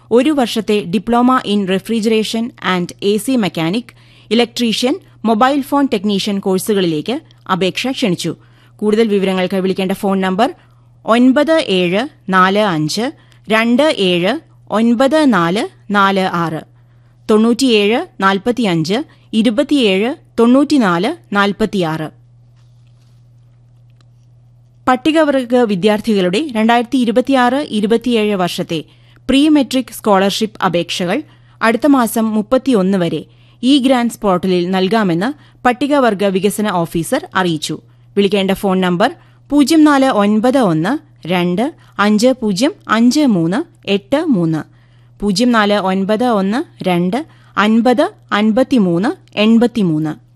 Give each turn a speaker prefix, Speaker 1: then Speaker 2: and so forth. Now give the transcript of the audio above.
Speaker 1: ഒരു വർഷത്തെ diploma in refrigeration and A C mechanic electrician mobile phone technician കോഴ്സുകളിലേക്ക് അപേക്ഷ ക്ഷണിച്ചു കൂടുതൽ വിവരങ്ങൾക്ക് വിളിക്കേണ്ട ഫോൺ നമ്പർ ഒൻപത് ഏഴ് നാല് അഞ്ച് രണ്ട് ഏഴ് ഒൻപത് നാല് നാല് ആറ് തൊണ്ണൂറ്റിയേഴ് നാൽപ്പത്തിയഞ്ച് ഇരുപത്തിയേഴ് തൊണ്ണൂറ്റിനാല് നാൽപ്പത്തിയാറ് പട്ടികവർഗ വിദ്യാർത്ഥികളുടെ രണ്ടായിരത്തി ഇരുപത്തിയാറ് ഇരുപത്തിയേഴ് വർഷത്തെ പ്രീ മെട്രിക് സ്കോളർഷിപ്പ് അപേക്ഷകൾ അടുത്ത മാസം മുപ്പത്തിയൊന്ന് വരെ ഇ ഗ്രാൻസ് പോർട്ടലിൽ നൽകാമെന്ന് പട്ടികവർഗ വികസന ഓഫീസർ അറിയിച്ചു വിളിക്കേണ്ട ഫോൺ നമ്പർ പൂജ്യം നാല് ഒൻപത് ഒന്ന് രണ്ട് അഞ്ച് പൂജ്യം അഞ്ച് മൂന്ന് എട്ട് മൂന്ന് പൂജ്യം നാല് ഒൻപത് ഒന്ന് രണ്ട് അൻപത് അൻപത്തിമൂന്ന് എൺപത്തിമൂന്ന്